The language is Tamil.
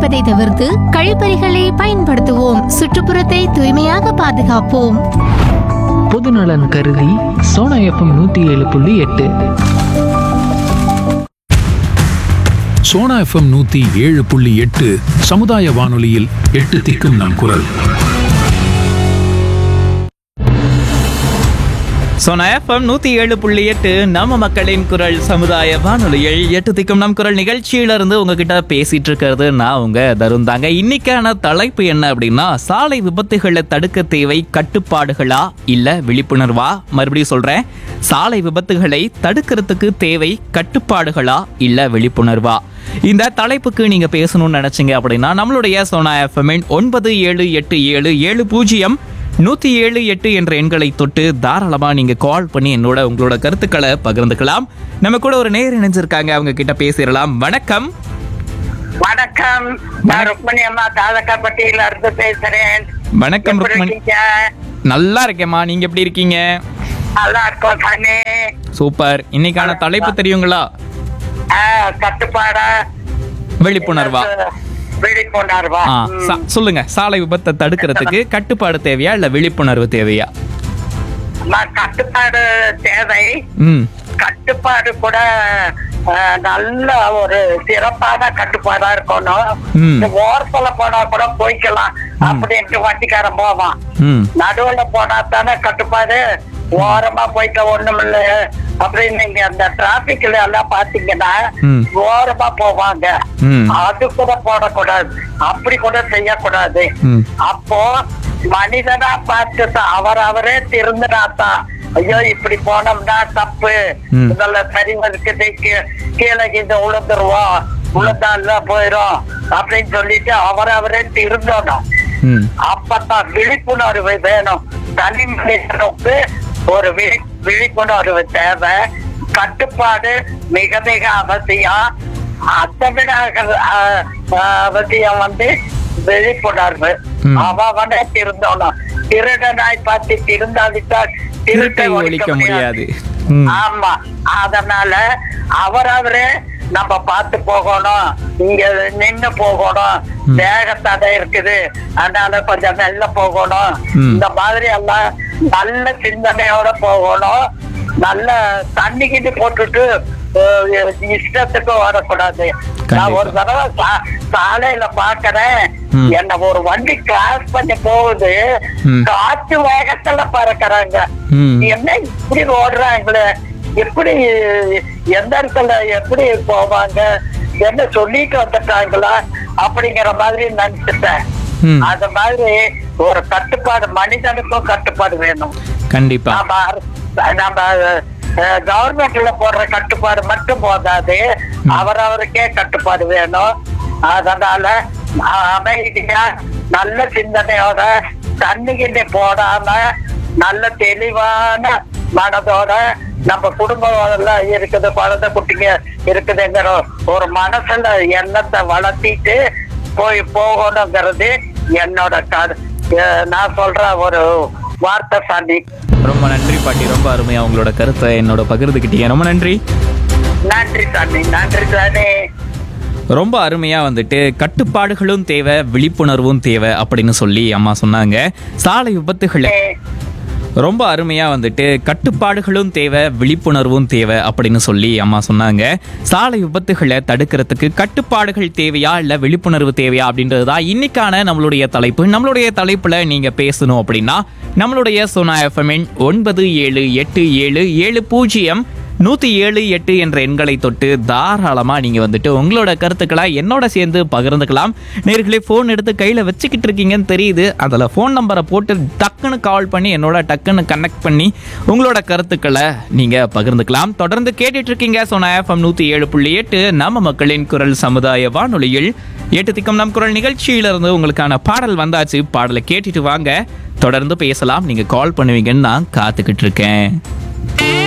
தயாரிப்பதை தவிர்த்து கழிப்பறைகளை பயன்படுத்துவோம் சுற்றுப்புறத்தை தூய்மையாக பாதுகாப்போம் பொதுநலன் கருதி சோனா எஃப்எம் நூற்றி ஏழு புள்ளி எட்டு சோனா எஃப்எம் நூத்தி ஏழு புள்ளி எட்டு சமுதாய வானொலியில் எட்டு திக்கும் நம் குரல் சோனா எஃப்எம் நூத்தி ஏழு புள்ளி எட்டு நம்ம மக்களின் குரல் சமுதாய வானொலியில் எட்டு திக்கும் நம் குரல் நிகழ்ச்சியில இருந்து உங்ககிட்ட பேசிட்டு இருக்கிறது நான் உங்க தருண் தாங்க இன்னைக்கான தலைப்பு என்ன அப்படின்னா சாலை விபத்துகளை தடுக்க தேவை கட்டுப்பாடுகளா இல்ல விழிப்புணர்வா மறுபடியும் சொல்றேன் சாலை விபத்துகளை தடுக்கிறதுக்கு தேவை கட்டுப்பாடுகளா இல்ல விழிப்புணர்வா இந்த தலைப்புக்கு நீங்க பேசணும்னு நினைச்சீங்க அப்படின்னா நம்மளுடைய சோனா எஃப்எம் ஒன்பது ஏழு எட்டு ஏழு ஏழு பூஜ்ஜியம் நூத்தி ஏழு எட்டு என்ற எண்களை தொட்டு தாராளமா நீங்க கால் பண்ணி என்னோட உங்களோட கருத்துக்களை பகிர்ந்துக்கலாம் நம்ம கூட ஒரு நேர் இணைஞ்சிருக்காங்க அவங்க கிட்ட பேசிடலாம் வணக்கம் வணக்கம் நான் ருக்மணி அம்மா தாதக்காப்பட்டியில இருந்து பேசுறேன் வணக்கம் எப்படி ருக்மணி இருக்கீங்க? நல்லா இருக்கேம்மா நீங்க எப்படி இருக்கீங்க நல்லா இருக்கோம் தானே சூப்பர் இன்னைக்கான தலைப்பு தெரியுங்களா ஆ, கட்டுப்பாடா விழிப்புணர்வா விழிப்புணர்வா ஆ, ம். சா- சொல்லுங்க சாலை விபத்தை தடுக்கிறதுக்கு கட்டுப்பாடு தேவையா இல்ல விழிப்புணர்வு தேவையா நான் கட்டுப்பாடு தேவை ம் கட்டுப்பாடு கூட ஆ, நல்ல ஒரு சிறப்பான கட்டுப்பாடா இருக்கணும் ம். இந்த ஓரத்துல போனா கூட போய்க்கலாம் அப்படின்ட்டு வண்டிக்காரன் போவான் ம் நடுவுல போனா தானே கட்டுப்பாடு ஓரமா போயிட்ட ஒண்ணும் இல்ல அப்படின்னு நீங்க அந்த டிராபிக்ல எல்லாம் பாத்தீங்கன்னா ம். ஓரமா போவாங்க ம். அது கூட போடக்கூடாது அப்படி கூட செய்யக்கூடாது ம். அப்போ மனிதனா பார்த்து தான் அவர் அவரே திருந்தினாத்தான் ஐயோ இப்படி போனோம்னா தப்பு ம். இதெல்லாம் சரி இருக்குது கீ- கீழே கீழே உளுந்துருவோம் உளுந்தா இல்ல போயிரும் அப்படின்னு சொல்லிட்டு அவர் அவரே திருந்தணும் ம் அப்பதான் விழிப்புணர்வு வேணும் தனி மனிதனுக்கு ஒரு விழி விழிப்புணர்வு தேவை கட்டுப்பாடு மிக மிக அவசியம் அதை விட அக- அ- அவசியம் வந்து விழிப்புணர்வு ம். அவனே திருந்தணும் திருடனாய் பார்த்து திருந்தாவிட்டால் திருட்டை ஒழிக்க முடியாது ம் ஆமா அதனால அவரவரே நம்ம பார்த்து போகணும் இங்க நின்னு போகணும் ம். வேக தடை இருக்குது அதனால கொஞ்சம் மெல்ல போகணும் ம். இந்த மாதிரி எல்லாம் நல்ல சிந்தனையோட போகணும் நல்ல தண்ணி கிண்டி போட்டுட்டு அஹ், இஷ்டத்துக்கு வரக்கூடாது நான் ஒரு தடவை சா- சாலையில பாக்குறேன் ம். என்ன ஒரு வண்டி கிராஸ் பண்ணி போகுது ம். காற்று வேகத்துல பறக்குறாங்க ம். என்ன இப்படி ஓடுறாங்களே எப்படி எந்த இடத்துல எப்படி போவாங்க என்ன சொல்லிட்டு வந்துட்டாங்களா அப்படிங்கிற மாதிரி நினைச்சிட்டேன் ம். அது மாதிரி ஒரு கட்டுப்பாடு மனிதனுக்கும் கட்டுப்பாடு வேணும் கண்டிப்பா நம்ம அரசு- நம்ம கவர்மெண்ட்ல போடுற கட்டுப்பாடு மட்டும் போதாது அவரவருக்கே கட்டுப்பாடு வேணும் அதனால அ- அமைதியா நல்ல சிந்தனையோட தண்ணிகிட்ட போடாம நல்ல தெளிவான மனதோட நம்ம குடும்பம் எல்லாம் இருக்குது குழந்தை குட்டிங்க இருக்குதுங்கிற ஒரு மனசுல எண்ணத்தை வளர்த்திட்டு போய் போகணுங்கிறது என்னோட கரு அஹ் நான் சொல்ற ஒரு வார்த்தை சாமி ரொம்ப நன்றி பாட்டி ரொம்ப அருமையா உங்களோட கருத்தை என்னோட பகிர்ந்துக்கிட்டீங்க ரொம்ப நன்றி நன்றி சாமி நன்றி சாமி ரொம்ப அருமையா வந்துட்டு கட்டுப்பாடுகளும் தேவை விழிப்புணர்வும் தேவை அப்படின்னு சொல்லி அம்மா சொன்னாங்க சாலை விபத்துகளை ரொம்ப அருமையா வந்துட்டு கட்டுப்பாடுகளும் தேவை விழிப்புணர்வும் தேவை அப்படின்னு சொல்லி அம்மா சொன்னாங்க சாலை விபத்துகளை தடுக்கிறதுக்கு கட்டுப்பாடுகள் தேவையா இல்ல விழிப்புணர்வு தேவையா அப்படின்றது தான் இன்னைக்கான நம்மளுடைய தலைப்பு நம்மளுடைய தலைப்புல நீங்க பேசணும் அப்படின்னா நம்மளுடைய சோனா எஃப்எம்என் ஒன்பது ஏழு எட்டு ஏழு ஏழு பூஜ்ஜியம் நூற்றி ஏழு எட்டு என்ற எண்களை தொட்டு தாராளமாக நீங்கள் வந்துட்டு உங்களோட கருத்துக்களை என்னோட சேர்ந்து பகிர்ந்துக்கலாம் நேர்களே ஃபோன் எடுத்து கையில் வச்சுக்கிட்டு இருக்கீங்கன்னு தெரியுது அதில் ஃபோன் நம்பரை போட்டு டக்குன்னு கால் பண்ணி என்னோட டக்குன்னு கனெக்ட் பண்ணி உங்களோட கருத்துக்களை நீங்கள் பகிர்ந்துக்கலாம் தொடர்ந்து கேட்டுட்டு இருக்கீங்க சோனா எஃப்எம் நூற்றி ஏழு புள்ளி எட்டு நம்ம மக்களின் குரல் சமுதாய வானொலியில் எட்டு திக்கம் நம் குரல் நிகழ்ச்சியிலிருந்து உங்களுக்கான பாடல் வந்தாச்சு பாடலை கேட்டுட்டு வாங்க தொடர்ந்து பேசலாம் நீங்கள் கால் பண்ணுவீங்கன்னு நான் காத்துக்கிட்டு இருக்கேன்